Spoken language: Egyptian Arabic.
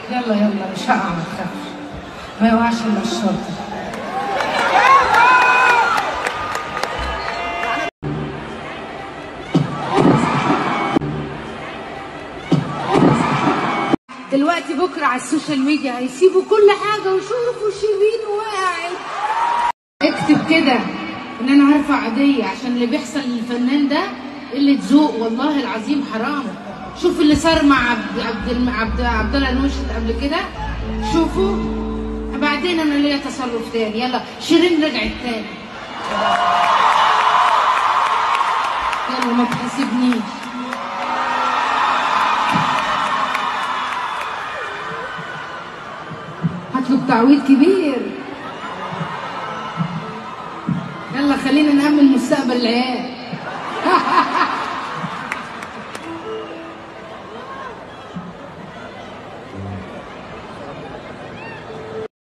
يلا يلا مش هقع ما تخافش ما يوقعش الا الشاطر دلوقتي بكره على السوشيال ميديا هيسيبوا كل حاجه ويشوفوا شيرين وقعت اكتب كده ان انا هرفع قضيه عشان اللي بيحصل للفنان ده قله ذوق والله العظيم حرام شوف اللي صار مع عبد عبد الم- عبد, عبد الله المرشد قبل كده شوفوا بعدين انا ليا تصرف تاني يلا شيرين رجعت تاني يلا ما تحاسبنيش هطلب تعويض كبير يلا خلينا نأمن مستقبل العيال